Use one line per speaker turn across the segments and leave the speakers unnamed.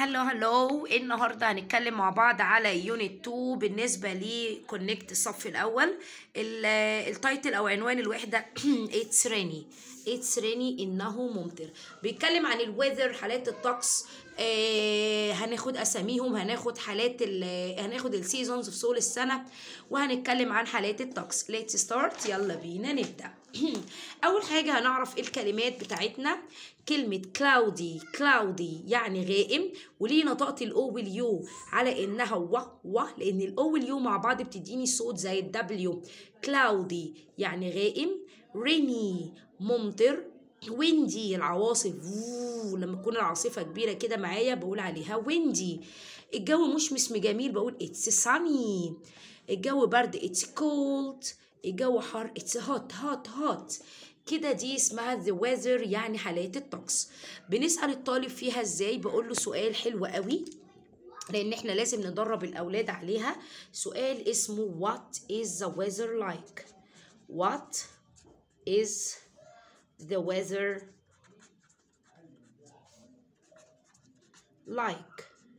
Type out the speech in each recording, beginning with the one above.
هلو هلو النهارده هنتكلم مع بعض على يونت 2 بالنسبه لكونكت الصف الاول ال- التايتل او عنوان الوحده اتس ريني اتس ريني انه ممطر بيتكلم عن الويذر حالات الطقس آه هناخد اساميهم هناخد حالات ال- هناخد السيزونز في طول السنه وهنتكلم عن حالات الطقس ليتس ستارت يلا بينا نبدا اول حاجه هنعرف الكلمات بتاعتنا كلمة كلاودي كلاودي يعني غائم وليه نطقت الاو واليو على انها و و لان الاو واليو مع بعض بتديني صوت زي الدبليو كلاودي يعني غائم ريني ممطر ويندي العواصف ووو لما تكون العاصفة كبيرة كده معايا بقول عليها ويندي الجو مشمس جميل بقول اتس ساني الجو برد اتس كولد الجو حر اتس هوت هوت هوت كده دي اسمها the weather يعني حالات الطقس بنسأل الطالب فيها ازاي بقول له سؤال حلو قوي لان احنا لازم ندرب الاولاد عليها سؤال اسمه what is the weather like what is the weather like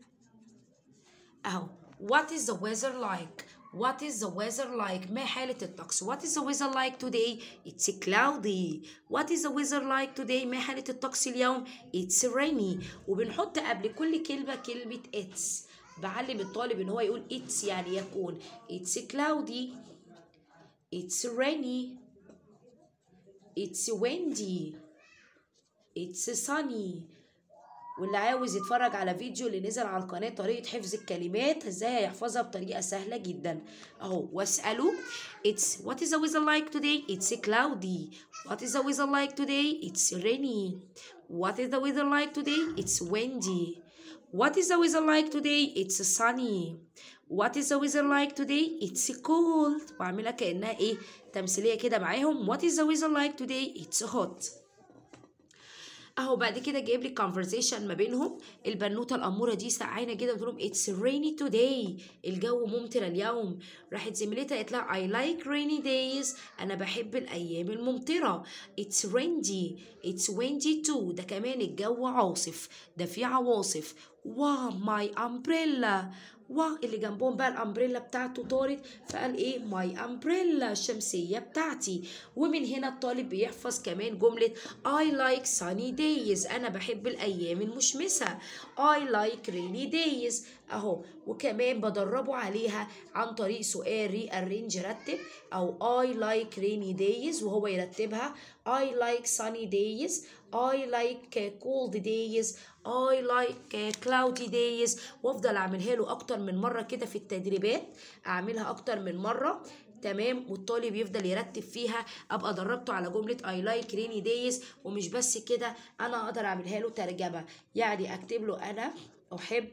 اهو what is the weather like what is the weather like ما حالة الطقس what is the weather like today it's cloudy what is the weather like today ما حالة الطقس اليوم it's rainy وبنحط قبل كل كلمة كلمة it's بعلم الطالب ان هو يقول it's يعني يكون it's cloudy it's rainy it's windy it's sunny واللي عاوز يتفرج على فيديو اللي نزل على القناة طريقة حفظ الكلمات ازاي هيحفظها بطريقة سهلة جدا اهو واسأله it's what is the weather like today it's cloudy what is the weather like today it's rainy what is the weather like today it's windy what is the weather like today it's sunny what is the weather like today it's cold واعملها كأنها ايه تمثيلية كده معاهم what is the weather like today it's hot اهو بعد كده جايب لي conversation ما بينهم البنوته الاموره دي سقعانه جدا بتقول لهم اتس rainy today الجو ممطر اليوم راحت زميلتها قالت لها I like rainy days انا بحب الايام الممطره اتس windy اتس windy too ده كمان الجو عاصف ده في عواصف واو ماي امبريلا وا اللي جنبهم بقى الامبريلا بتاعته طارت فقال ايه ماي امبريلا الشمسيه بتاعتي ومن هنا الطالب بيحفظ كمان جمله I like sunny days انا بحب الايام المشمسه I like rainy days اهو وكمان بدربه عليها عن طريق سؤال ري arrange رتب او I like rainy days وهو يرتبها I like sunny days I like cold days I like cloudy days وافضل اعملها له اكتر من مره كده في التدريبات اعملها اكتر من مره تمام والطالب يفضل يرتب فيها ابقى دربته على جمله I like rainy days ومش بس كده انا اقدر اعملها له ترجمه يعني اكتب له انا احب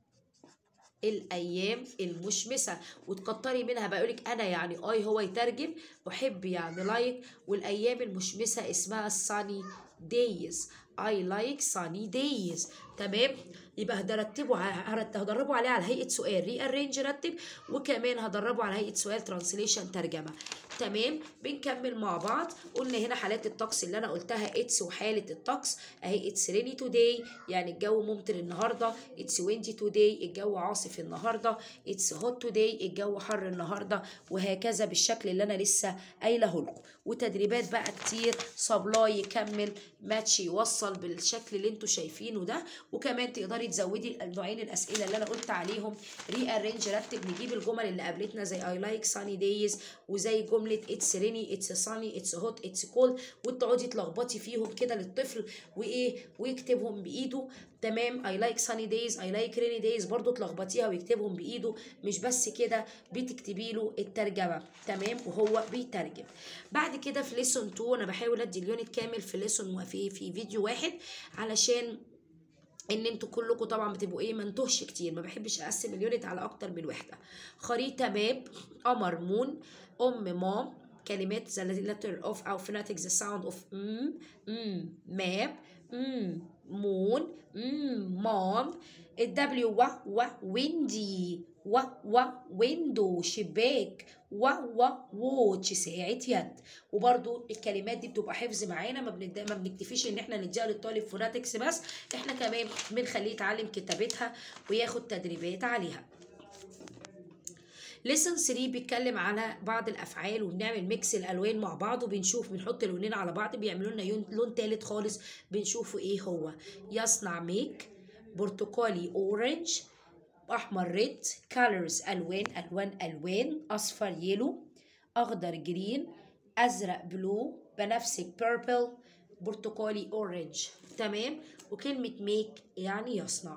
الايام المشمسه وتكتري منها بقولك انا يعني اي هو يترجم احب يعني لايك والايام المشمسه اسمها sunny days I like sunny days تمام يبقى هدرتبه هدربه عليه على هيئه سؤال ري ارينج رتب وكمان هدربه على هيئه سؤال ترانسليشن ترجمه تمام بنكمل مع بعض قلنا هنا حالات الطقس اللي انا قلتها اتس وحاله الطقس اهي اتس ريني توداي يعني الجو ممطر النهارده اتس ويندي توداي الجو عاصف النهارده اتس هوت توداي الجو حر النهارده وهكذا بالشكل اللي انا لسه قايله لكم وتدريبات بقى كتير صبلاي يكمل ماتش يوصل بالشكل اللي انتوا شايفينه ده وكمان تقدري تزودي النوعين الاسئله اللي انا قلت عليهم ري ارينج رتب نجيب الجمل اللي قابلتنا زي اي لايك ساني دايز وزي جمله اتس ريني اتس ساني اتس هوت اتس كولد وتقعدي تلخبطي فيهم كده للطفل وايه ويكتبهم بايده تمام اي لايك ساني دايز اي لايك ريني دايز برضو تلخبطيها ويكتبهم بايده مش بس كده بتكتبي له الترجمه تمام وهو بيترجم بعد كده في ليسون 2 انا بحاول ادي اليونت كامل في ليسون في في فيديو واحد علشان ان انتوا كلكم طبعا بتبقوا ايه منتوهش كتير ما بحبش اقسم اليونت على اكتر من وحده خريطه ماب قمر مون ام مام كلمات the letter of او phonetics the sound of م م map م moon م mom الدبليو و و ويندي و و ويندو شباك و و ووتش ساعة يد وبرضو الكلمات دي بتبقى حفظ معانا ما بند... ما بنكتفيش ان احنا نديها للطالب فوناتكس بس احنا كمان بنخليه يتعلم كتابتها وياخد تدريبات عليها ليسن 3 بيتكلم على بعض الافعال وبنعمل ميكس الالوان مع بعض وبنشوف بنحط لونين على بعض بيعملوا لنا يون- لون تالت خالص بنشوفه ايه هو يصنع ميك برتقالي اورنج احمر ريد colors الوان الوان الوان اصفر يلو اخضر جرين ازرق بلو بنفسج بيربل برتقالي اورنج تمام وكلمه ميك يعني يصنع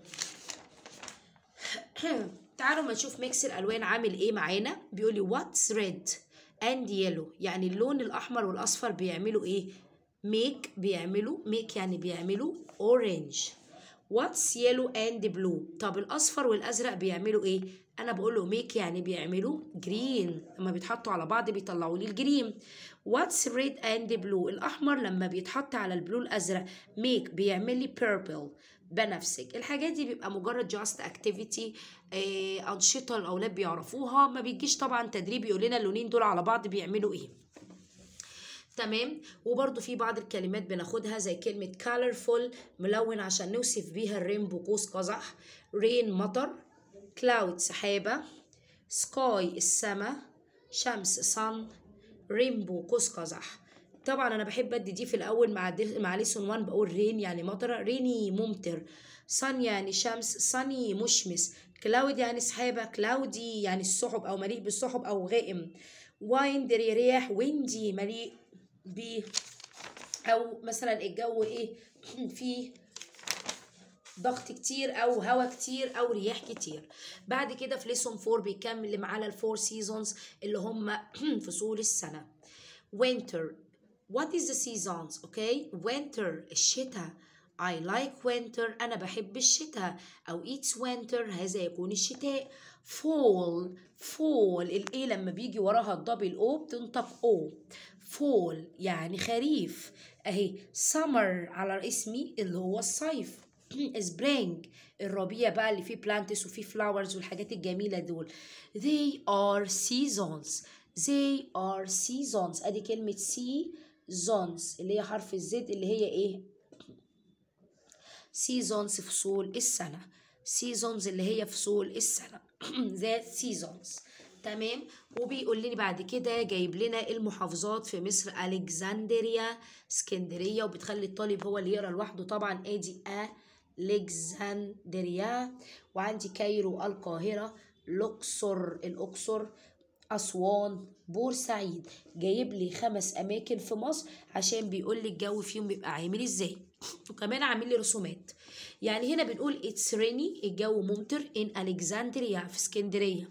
تعالوا ما نشوف ميكس الالوان عامل ايه معانا بيقول لي واتس ريد اند يلو يعني اللون الاحمر والاصفر بيعملوا ايه ميك بيعملوا ميك يعني بيعملوا اورنج واتس يلو اند بلو طب الاصفر والازرق بيعملوا ايه انا بقول له ميك يعني بيعملوا جرين لما بيتحطوا على بعض بيطلعوا لي الجرين واتس ريد اند بلو الاحمر لما بيتحط على البلو الازرق ميك بيعمل لي بيربل بنفسك الحاجات دي بيبقى مجرد جاست اكتيفيتي انشطه الاولاد بيعرفوها ما بيجيش طبعا تدريب يقول لنا اللونين دول على بعض بيعملوا ايه تمام وبرضو في بعض الكلمات بناخدها زي كلمة colorful ملون عشان نوصف بيها الرينبو قوس قزح rain مطر cloud سحابة sky السما شمس sun رينبو قوس قزح طبعا انا بحب ادي دي في الاول مع دي مع ليسون 1 بقول رين يعني مطره ريني ممطر sun يعني شمس sunny مشمس كلاود يعني سحابه كلاودي يعني السحب او مليء بالسحب او غائم وايند رياح ويندي مليء ب او مثلا الجو ايه فيه ضغط كتير او هواء كتير او رياح كتير بعد كده في ليسون 4 بيكمل على الفور سيزونز اللي هم فصول السنه winter what is the seasons okay winter الشتاء I like winter أنا بحب الشتاء أو it's winter هذا يكون الشتاء fall fall الإيه لما بيجي وراها الدبل أو بتنطق أو fall يعني خريف أهي summer على اسمي اللي هو الصيف spring الربيع بقى اللي فيه plants وفيه flowers والحاجات الجميلة دول they are seasons they are seasons ادي كلمة seasons اللي هي حرف الزد اللي هي ايه seasons فصول السنة seasons اللي هي فصول السنة that seasons تمام وبيقول لي بعد كده جايب لنا المحافظات في مصر الكسندريا اسكندريه وبتخلي الطالب هو اللي يقرا لوحده طبعا ادي الكسندريا وعندي كايرو القاهره الاقصر الاقصر أسوان بورسعيد جايب لي خمس أماكن في مصر عشان بيقول لي الجو فيهم بيبقى عامل إزاي وكمان عامل لي رسومات يعني هنا بنقول اتس ريني الجو ممطر ان الكسندريا في اسكندريه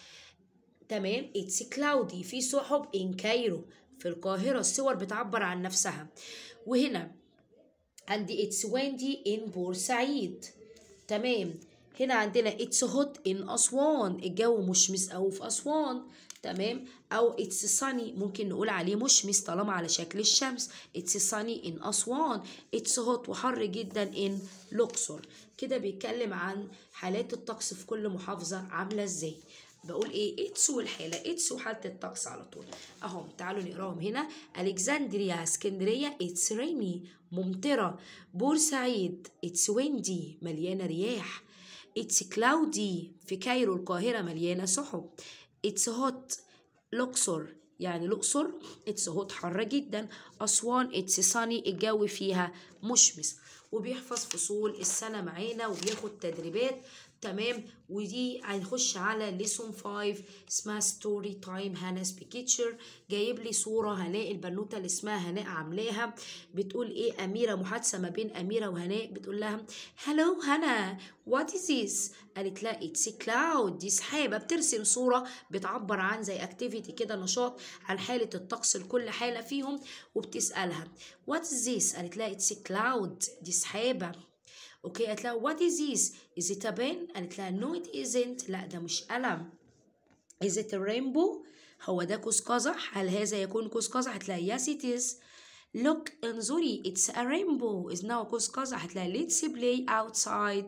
تمام اتس كلاودي في سحب ان كايرو في القاهره الصور بتعبر عن نفسها وهنا عندي اتس ويندي ان بورسعيد تمام هنا عندنا اتس هوت ان اسوان الجو مشمس أوي في اسوان تمام او اتس ساني ممكن نقول عليه مشمس طالما على شكل الشمس اتس ساني ان اسوان اتس هوت وحر جدا ان الاقصر كده بيتكلم عن حالات الطقس في كل محافظه عامله ازاي بقول ايه اتس والحاله اتس وحاله الطقس على طول اهو تعالوا نقراهم هنا الكسندريا اسكندريه اتس ريني ممطره بورسعيد اتس ويندي مليانه رياح اتس كلاودي في كايرو القاهره مليانه سحب اتس هوت الاقصر يعني الاقصر اتس هوت حر جدا اسوان اتس ساني الجو فيها مشمس وبيحفظ فصول السنه معانا وبياخد تدريبات تمام ودي هنخش على ليسون 5 اسمها ستوري تايم هانا بيكتشر جايب لي صوره هناء البنوته اللي اسمها هناء عاملاها بتقول ايه اميره محادثه ما بين اميره وهناء بتقول لها هلو هنا وات از ذيس قالت لها اتس كلاود دي سحابه بترسم صوره بتعبر عن زي اكتيفيتي كده نشاط عن حاله الطقس لكل حاله فيهم وبتسالها وات از ذيس قالت لها اتس كلاود دي سحابه اوكي قالت لها وات از ذيس از ات بين قالت لها نو ات ازنت لا ده مش قلم از ات رينبو هو ده قوس قزح هل هذا يكون قوس قزح قالت لها يس ات از look انظري it's a rainbow is now قوس قزح قالت لها let's play outside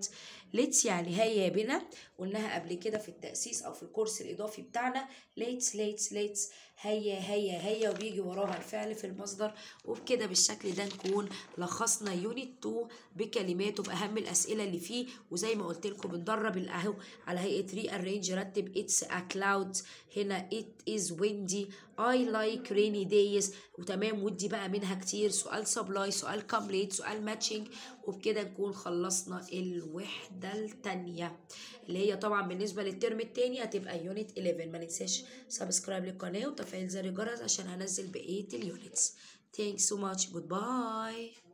let's يعني هيا بنا قلناها قبل كده في التأسيس أو في الكورس الإضافي بتاعنا let's let's let's هيا هيا هيا وبيجي وراها الفعل في المصدر وبكده بالشكل ده نكون لخصنا يونت 2 بكلماته بأهم الأسئلة اللي فيه وزي ما قلت لكم بندرب الأهو على هيئة ري أرينج رتب it's a cloud هنا it is windy I like rainy days وتمام ودي بقى منها كتير سؤال سبلاي سؤال كومبليت سؤال ماتشنج وبكده نكون خلصنا الوحدة التانية اللي هي طبعا بالنسبة للترم التاني هتبقى يونت 11 ما ننساش سبسكرايب للقناة وتفعيل زر الجرس عشان هنزل بقية اليونتس Thanks so much. Goodbye.